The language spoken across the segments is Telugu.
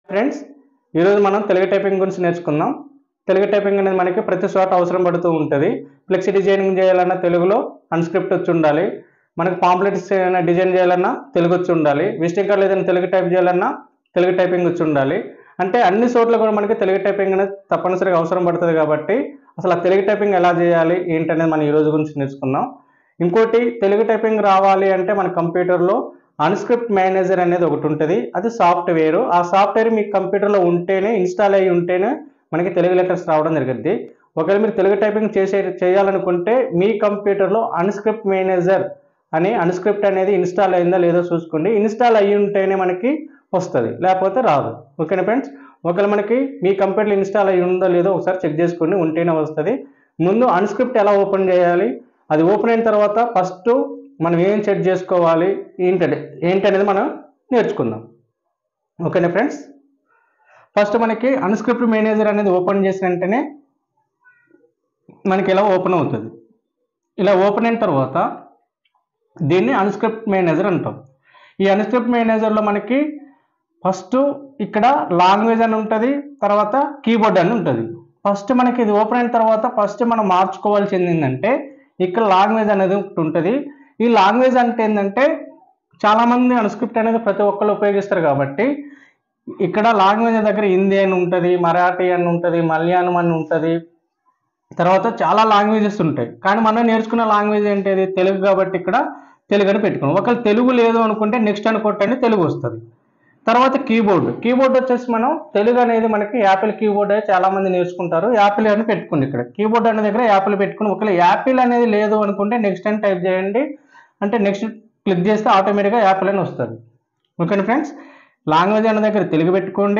ఫ్రెండ్స్ ఈరోజు మనం తెలుగు టైపింగ్ గురించి నేర్చుకుందాం తెలుగు టైపింగ్ అనేది మనకి ప్రతి చోట అవసరం పడుతూ ఉంటుంది ఫ్లెక్సీ డిజైనింగ్ చేయాలన్నా తెలుగులో అన్స్క్రిప్ట్ వచ్చి ఉండాలి మనకి పాంప్లెట్స్ ఏమైనా డిజైన్ చేయాలన్నా తెలుగు వచ్చి ఉండాలి విజిటింగ్ కార్డులు ఏదైనా తెలుగు టైప్ చేయాలన్నా తెలుగు టైపింగ్ వచ్చి ఉండాలి అంటే అన్ని చోట్ల కూడా మనకి తెలుగు టైపింగ్ అనేది తప్పనిసరిగా అవసరం పడుతుంది కాబట్టి అసలు ఆ తెలుగు టైపింగ్ ఎలా చేయాలి ఏంటనేది మనం ఈ రోజు గురించి నేర్చుకుందాం ఇంకోటి తెలుగు టైపింగ్ రావాలి అంటే మన కంప్యూటర్లో అన్స్క్రిప్ట్ మేనేజర్ అనేది ఒకటి ఉంటుంది అది సాఫ్ట్వేర్ ఆ సాఫ్ట్వేర్ మీ కంప్యూటర్లో ఉంటేనే ఇన్స్టాల్ అయ్యి ఉంటేనే మనకి తెలుగు లెటర్స్ రావడం జరుగుద్ది ఒకవేళ మీరు తెలుగు టైపింగ్ చేసే చేయాలనుకుంటే మీ కంప్యూటర్లో అన్స్క్రిప్ట్ మేనేజర్ అని అన్స్క్రిప్ట్ అనేది ఇన్స్టాల్ అయిందా లేదో చూసుకోండి ఇన్స్టాల్ అయ్యి ఉంటేనే మనకి వస్తుంది లేకపోతే రాదు ఓకేనా ఫ్రెండ్స్ ఒకవేళ మనకి మీ కంప్యూటర్లో ఇన్స్టాల్ అయ్యి ఉందో లేదో ఒకసారి చెక్ చేసుకోండి ఉంటేనే వస్తుంది ముందు అన్స్క్రిప్ట్ ఎలా ఓపెన్ చేయాలి అది ఓపెన్ అయిన తర్వాత ఫస్ట్ మనం ఏం సెట్ చేసుకోవాలి ఏంటంటే ఏంటనేది మనం నేర్చుకుందాం ఓకేనా ఫ్రెండ్స్ ఫస్ట్ మనకి అన్స్క్రిప్ట్ మేనేజర్ అనేది ఓపెన్ చేసిన వెంటనే మనకి ఇలా ఓపెన్ అవుతుంది ఇలా ఓపెన్ అయిన తర్వాత దీన్ని అన్స్క్రిప్ట్ మేనేజర్ అంటాం ఈ అన్స్క్రిప్ట్ మేనేజర్లో మనకి ఫస్ట్ ఇక్కడ లాంగ్వేజ్ అని ఉంటుంది తర్వాత కీబోర్డ్ అని ఉంటుంది ఫస్ట్ మనకి ఇది ఓపెన్ అయిన తర్వాత ఫస్ట్ మనం మార్చుకోవాల్సింది ఏంటంటే ఇక్కడ లాంగ్వేజ్ అనేది ఒకటి ఉంటుంది ఈ లాంగ్వేజ్ అంటే ఏంటంటే చాలామంది అన్స్క్రిప్ట్ అనేది ప్రతి ఒక్కళ్ళు ఉపయోగిస్తారు కాబట్టి ఇక్కడ లాంగ్వేజ్ దగ్గర హిందీ అని ఉంటుంది మరాఠీ అని ఉంటుంది మలయాళం అని ఉంటుంది తర్వాత చాలా లాంగ్వేజెస్ ఉంటాయి కానీ మనం నేర్చుకున్న లాంగ్వేజ్ ఏంటిది తెలుగు కాబట్టి ఇక్కడ తెలుగు అని పెట్టుకున్నాం ఒకవేళ తెలుగు లేదు అనుకుంటే నెక్స్ట్ అని కొట్టండి తెలుగు వస్తుంది తర్వాత కీబోర్డ్ కీబోర్డ్ వచ్చేసి మనం తెలుగు అనేది మనకి యాపిల్ కీబోర్డ్ అయితే చాలా మంది నేర్చుకుంటారు యాపిల్ అని పెట్టుకోండి ఇక్కడ కీబోర్డ్ అనే దగ్గర యాపిల్ పెట్టుకుని ఒకవేళ యాపిల్ అనేది లేదు అనుకుంటే నెక్స్ట్ అని టైప్ చేయండి అంటే నెక్స్ట్ క్లిక్ చేస్తే ఆటోమేటిక్గా యాపిల్ అని వస్తుంది ఓకేనా ఫ్రెండ్స్ లాంగ్వేజ్ అనే దగ్గర తెలుగు పెట్టుకోండి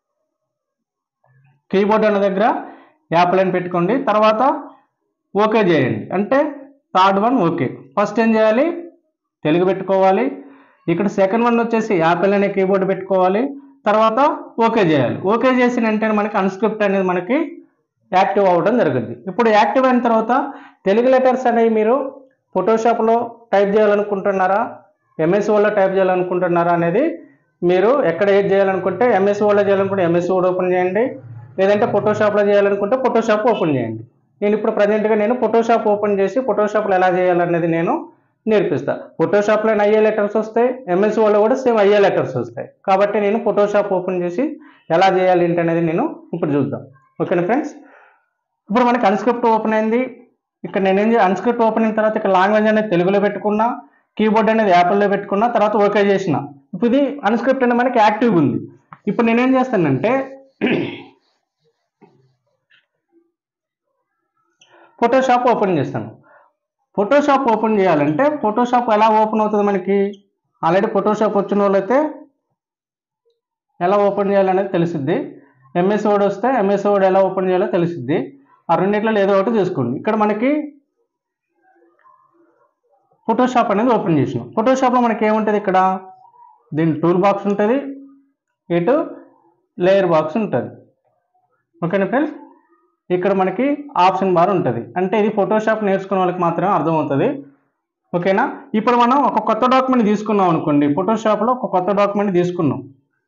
కీబోర్డ్ అనే దగ్గర యాపిల్ అని పెట్టుకోండి తర్వాత ఓకే చేయండి అంటే థర్డ్ వన్ ఓకే ఫస్ట్ ఏం చేయాలి తెలుగు పెట్టుకోవాలి ఇక్కడ సెకండ్ వన్ వచ్చేసి యాపిల్ అనే కీబోర్డ్ పెట్టుకోవాలి తర్వాత ఓకే చేయాలి ఓకే చేసిన వెంటనే మనకి అన్స్క్రిప్ట్ అనేది మనకి యాక్టివ్ అవ్వడం జరుగుతుంది ఇప్పుడు యాక్టివ్ అయిన తర్వాత తెలుగు లెటర్స్ అనేవి మీరు ఫోటోషాప్లో టైప్ చేయాలనుకుంటున్నారా ఎంఎస్ వర్డ్లో టైప్ చేయాలనుకుంటున్నారా అనేది మీరు ఎక్కడ ఏది చేయాలనుకుంటే ఎంఎస్ వర్డ్లో చేయాలనుకుంటే ఎంఎస్ వర్డ్ ఓపెన్ చేయండి లేదంటే ఫోటోషాప్లో చేయాలనుకుంటే ఫోటోషాప్ ఓపెన్ చేయండి నేను ఇప్పుడు ప్రజెంట్గా నేను ఫోటోషాప్ ఓపెన్ చేసి ఫోటోషాప్లో ఎలా చేయాలనేది నేను నేర్పిస్తా ఫోటోషాప్లో అయ్యే లెటర్స్ వస్తాయి ఎంఎస్ వర్డ్లో కూడా సేమ్ అయ్యే లెటర్స్ వస్తాయి కాబట్టి నేను ఫోటోషాప్ ఓపెన్ చేసి ఎలా చేయాలి ఏంటి అనేది నేను ఇప్పుడు చూద్దాం ఓకేనా ఫ్రెండ్స్ ఇప్పుడు మనకి అన్స్క్రిప్ట్ ఓపెన్ అయింది ఇక్కడ నేను ఏం అన్స్క్రిప్ట్ ఓపెన్ అయిన తర్వాత ఇక్కడ లాంగ్వేజ్ అనేది తెలుగులో పెట్టుకున్నా కీబోర్డ్ అనేది యాపిల్లో పెట్టుకున్నా తర్వాత ఓకే చేసిన ఇప్పుడు ఇది అన్స్క్రిప్ట్ అనేది మనకి యాక్టివ్ ఉంది ఇప్పుడు నేనేం చేస్తానంటే ఫోటోషాప్ ఓపెన్ చేస్తాను ఫోటోషాప్ ఓపెన్ చేయాలంటే ఫోటోషాప్ ఎలా ఓపెన్ అవుతుంది మనకి ఆల్రెడీ ఫోటోషాప్ వచ్చిన వాళ్ళైతే ఎలా ఓపెన్ చేయాలనేది తెలిసిద్ది ఎంఎస్ వర్డ్ వస్తే ఎంఎస్ వర్డ్ ఎలా ఓపెన్ చేయాలో తెలిసిద్ది ఆ రెండిట్లో ఏదో ఒకటి తీసుకోండి ఇక్కడ మనకి ఫోటోషాప్ అనేది ఓపెన్ చేసినాం ఫోటోషాప్లో మనకి ఏముంటుంది ఇక్కడ దీని టూల్ బాక్స్ ఉంటుంది ఇటు లేయర్ బాక్స్ ఉంటుంది ఓకేనా ఫ్రెండ్స్ ఇక్కడ మనకి ఆప్షన్ బార్ ఉంటుంది అంటే ఇది ఫోటోషాప్ నేర్చుకున్న వాళ్ళకి మాత్రమే అర్థమవుతుంది ఓకేనా ఇప్పుడు మనం ఒక కొత్త డాక్యుమెంట్ తీసుకున్నాం అనుకోండి ఫోటోషాప్లో ఒక కొత్త డాక్యుమెంట్ తీసుకున్నాం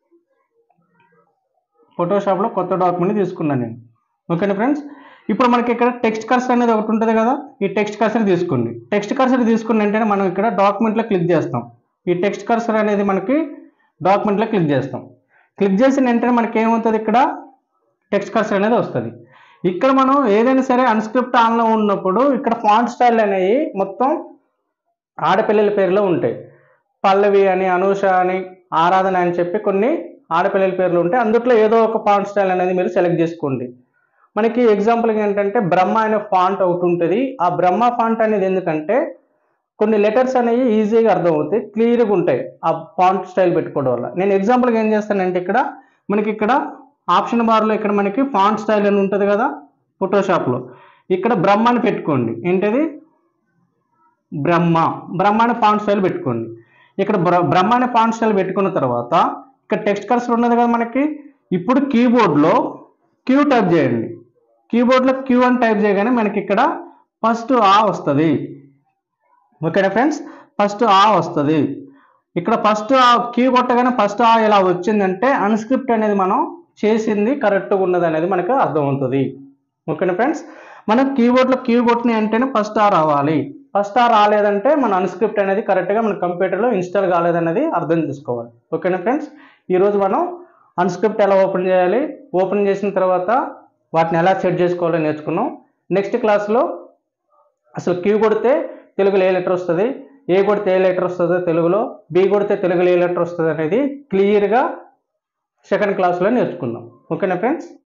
ఫోటోషాప్లో కొత్త డాక్యుమెంట్ తీసుకున్నాను నేను ఓకేనా ఫ్రెండ్స్ ఇప్పుడు మనకి ఇక్కడ టెక్స్ట్ కర్సర్ అనేది ఒకటి ఉంటుంది కదా ఈ టెక్స్ట్ కర్సర్ తీసుకోండి టెక్స్ట్ కర్సర్ తీసుకున్న వెంటనే మనం ఇక్కడ డాక్యుమెంట్లో క్లిక్ చేస్తాం ఈ టెక్స్ట్ కర్సర్ అనేది మనకి డాక్యుమెంట్లో క్లిక్ చేస్తాం క్లిక్ చేసిన వెంటనే మనకి ఏమవుతుంది ఇక్కడ టెక్స్ట్ కర్సర్ అనేది వస్తుంది ఇక్కడ మనం ఏదైనా సరే అన్స్క్రిప్ట్ ఆన్లో ఉన్నప్పుడు ఇక్కడ ఫాంట్ స్టైల్ అనేవి మొత్తం ఆడపిల్లల పేర్లో ఉంటాయి పల్లవి అని అనూష అని ఆరాధన అని చెప్పి కొన్ని ఆడపిల్లల పేర్లు ఉంటాయి అందుట్లో ఏదో ఒక ఫాంట్ స్టైల్ అనేది మీరు సెలెక్ట్ చేసుకోండి మనకి ఎగ్జాంపుల్ ఏంటంటే బ్రహ్మ అనే ఫాంట్ ఒకటి ఉంటుంది ఆ బ్రహ్మ ఫాంట్ అనేది ఎందుకంటే కొన్ని లెటర్స్ అనేవి ఈజీగా అర్థమవుతాయి క్లియర్గా ఉంటాయి ఆ ఫాంట్ స్టైల్ పెట్టుకోవడం వల్ల నేను ఎగ్జాంపుల్గా ఏం చేస్తానంటే ఇక్కడ మనకి ఇక్కడ ఆప్షన్ బార్లో ఇక్కడ మనకి ఫాంట్ స్టైల్ అని ఉంటుంది కదా ఫోటోషాప్లో ఇక్కడ బ్రహ్మ అని పెట్టుకోండి ఏంటది బ్రహ్మ బ్రహ్మ అనే ఫాంట్ స్టైల్ పెట్టుకోండి ఇక్కడ బ్ర- బ్రహ్మ అనే ఫాంట్ స్టైల్ పెట్టుకున్న తర్వాత ఇక్కడ టెక్స్ట్ కర్సర్ ఉన్నది కదా మనకి ఇప్పుడు కీబోర్డ్లో క్యూ టైప్ చేయండి కీబోర్డ్లో క్యూ అని టైప్ చేయగానే మనకి ఇక్కడ ఫస్ట్ ఆ వస్తుంది ఓకేనా ఫ్రెండ్స్ ఫస్ట్ ఆ వస్తుంది ఇక్కడ ఫస్ట్ ఆ కీ కొట్టగానే ఫస్ట్ ఆ ఇలా వచ్చిందంటే అన్స్క్రిప్ట్ అనేది మనం చేసింది కరెక్ట్గా ఉన్నది అనేది మనకు అర్థమవుతుంది ఓకేనా ఫ్రెండ్స్ మనం కీబోర్డ్లో కీ కొట్టిన వెంటనే ఫస్ట్ ఆ రావాలి ఫస్ట్ ఆ రాలేదంటే మన అన్స్క్రిప్ట్ అనేది కరెక్ట్గా మన కంప్యూటర్లో ఇన్స్టాల్ కాలేదనేది అర్థం చేసుకోవాలి ఓకేనా ఫ్రెండ్స్ ఈరోజు మనం అన్స్క్రిప్ట్ ఎలా ఓపెన్ చేయాలి ఓపెన్ చేసిన తర్వాత వాటిని ఎలా సెట్ చేసుకోవాలో నేర్చుకున్నాం నెక్స్ట్ క్లాస్లో అసలు క్యూ కొడితే తెలుగులో ఏ లెటర్ వస్తుంది ఏ కొడితే ఏ లెటర్ వస్తుందో తెలుగులో బి కొడితే తెలుగులో ఏ లెటర్ వస్తుంది అనేది క్లియర్గా సెకండ్ క్లాస్లో నేర్చుకుందాం ఓకేనా ఫ్రెండ్స్